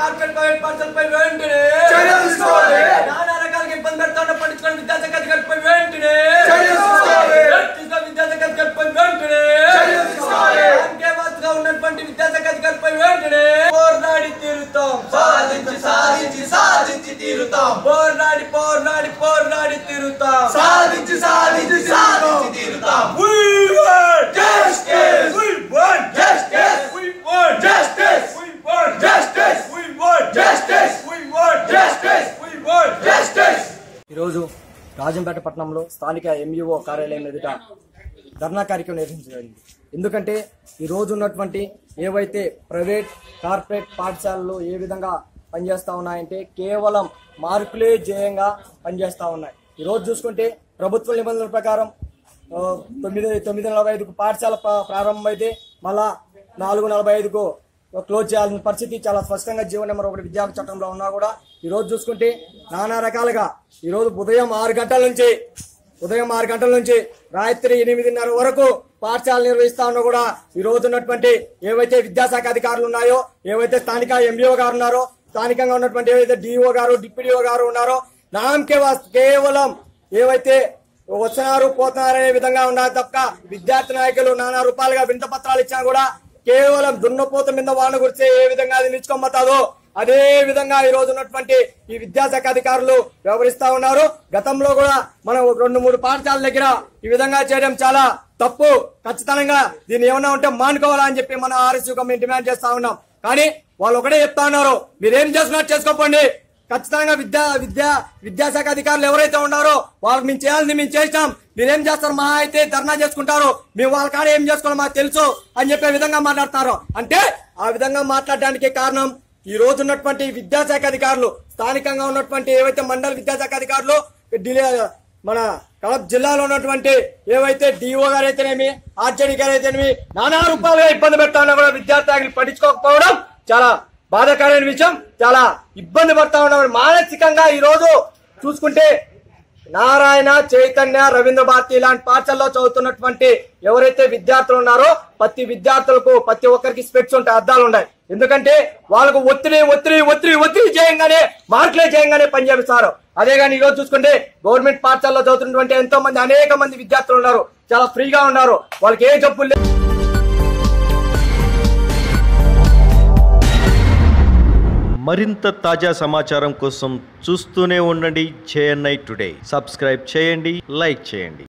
Corporate private పాఠశాలపై వెంటనే చర్య తీసుకోవాలి. నానా రకాలుగా ఇబ్బంది పెడతాన్న పట్టించుకుని విద్యాశాఖ అధికారిపై వెంటనే చర్య తీసుకోవాలి. ఎలక్ట్రిసిటీ విద్యాశాఖ అధికారిపై వెంటనే చర్య తీసుకోవాలి. అంకేవాసుగా ఉన్నటువంటి విద్యాశాఖ అధికారిపై వెంటనే పోరాడి తీరుతాం సాధించి సాధించి సాధించి తీరుతాం పోరాడి పోరాడి పోరాడి తీరుతాం సాధించి సాధించి సాధించి తీరుతాం We want Justice! We want Justice! We want Justice! We want Justice! We want Justice! We want Justice! We want justice ఈరోజు రాజంపేట పట్టణంలో స్థానిక ఎంఈఓ కార్యాలయం ఎదుట ధర్నా కార్యక్రమం నిర్వహించబడింది ఎందుకంటే ఈ రోజు ఉన్నటువంటి ఏవైతే ప్రైవేట్ కార్పొరేట్ పాఠశాలలు ఏ విధంగా పనిచేస్తూ ఉన్నాయంటే కేవలం మార్కులే ధ్యేయంగా పనిచేస్తూ ఉన్నాయి ఈరోజు చూసుకుంటే ప్రభుత్వ నిబంధనల ప్రకారం ఆ, తొమ్మిది తొమ్మిది నలభై ఐదుకు పాఠశాల ప్ర- ప్రారంభమైతే మళ్ళా నాలుగు నలభై ఐదుకు క్లోజ్ చేయాల్సిన పరిస్థితి చాలా స్పష్టంగా జీవో నెంబర్ ఒకటి విద్యా చట్టంలో ఉన్నా కూడా ఈ రోజు చూసుకుంటే నానా రకాలుగా ఈ రోజు ఉదయం ఆరు గంటల నుంచి ఉదయం ఆరు గంటల నుంచి రాత్రి ఎనిమిదిన్నర వరకు పాఠశాల నిర్వహిస్తా ఉన్నా కూడా ఈ రోజు ఉన్నటువంటి ఏవైతే విద్యాశాఖ అధికారులు ఉన్నాయో ఏవైతే స్థానిక ఎంఈఓ గారు ఉన్నారో స్థానికంగా ఉన్నటువంటి ఏవైతే డిఓ గారు డిప్యూడిఓ గారు ఉన్నారో నామకే వాస్- కేవలం ఏవైతే వస్తున్నారు పోతున్నారు అనే విధంగా ఉన్నారు తప్ప విద్యార్థి నాయకులు నానా రూపాయలుగా వింత పత్రాలు ఇచ్చినా కూడా కేవలం దున్నపోత మీద వాన గురిస్తే ఏ విధంగా అది నిలుచుకోమతాదో అదే విధంగా ఈ రోజు ఉన్నటువంటి ఈ విద్యాశాఖ అధికారులు వ్యవహరిస్తా ఉన్నారు గతంలో కూడా మనం ఒక రెండు మూడు పాఠశాలల దగ్గర ఈ విధంగా చేయడం చాలా తప్పు ఖచ్చితంగా దీన్ని ఏమన్నా ఉంటే మానుకోవాలా అని చెప్పి మన ఆర్ఎస్ మేము డిమాండ్ చేస్తా ఉన్నాం కానీ వాళ్ళు ఒకటే చెప్తా ఉన్నారు మీరేం చేస్తున్నారు చేసుకోపోండి ఖచ్చితంగా విద్యా విద్యా విద్యాశాఖ అధికారులు ఎవరైతే ఉన్నారో వాళ్ళకి మేము చేయాల్సింది మేము చేసినాం మీరేం చేస్తారు మా అయితే ధర్నా చేసుకుంటారు మేము వాళ్ళ కాడ ఏం చేసుకోవాలో మాకు తెలుసు అని చెప్పే విధంగా మాట్లాడతారు అంటే ఆ విధంగా మాట్లాడడానికి కారణం ఈ రోజు ఉన్నటువంటి విద్యాశాఖ అధికారులు స్థానికంగా ఉన్నటువంటి ఏవైతే మండల విద్యాశాఖ అధికారులు ఢిల్లీ మన కడప జిల్లాలో ఉన్నటువంటి ఏవైతే డిఓ గారు అయితేనేమి ఆర్జేడీ గారు అయితేనేమి నానా రూపాయలుగా ఇబ్బంది పెడతా ఉన్నా కూడా విద్యార్థులు పట్టించుకోకపోవడం చాలా బాధాకరమైన విషయం చాలా ఇబ్బంది పడతా ఉన్నాం మానసికంగా ఈ రోజు చూసుకుంటే నారాయణ చైతన్య రవీంద్ర భారతి ఇలాంటి పాఠశాలలో చదువుతున్నటువంటి ఎవరైతే విద్యార్థులు ఉన్నారో ప్రతి విద్యార్థులకు ప్రతి ఒక్కరికి స్పెట్స్ ఉంటాయి అద్దాలు ఉన్నాయి ఎందుకంటే వాళ్ళకు ఒత్తిడి ఒత్తిడి ఒత్తిడి ఒత్తిడి చేయంగానే మార్కులే చేయంగానే పనిచేపిస్తారు అదే కానీ ఈ రోజు చూసుకుంటే గవర్నమెంట్ పాఠశాలలో చదువుతున్నటువంటి ఎంతో మంది అనేక మంది విద్యార్థులు ఉన్నారు చాలా ఫ్రీగా ఉన్నారు వాళ్ళకి ఏ జబ్బులు లేవు. మరింత తాజా సమాచారం కోసం చూస్తూనే ఉండండి జేఎన్ఐ టుడే సబ్స్క్రైబ్ చేయండి లైక్ చేయండి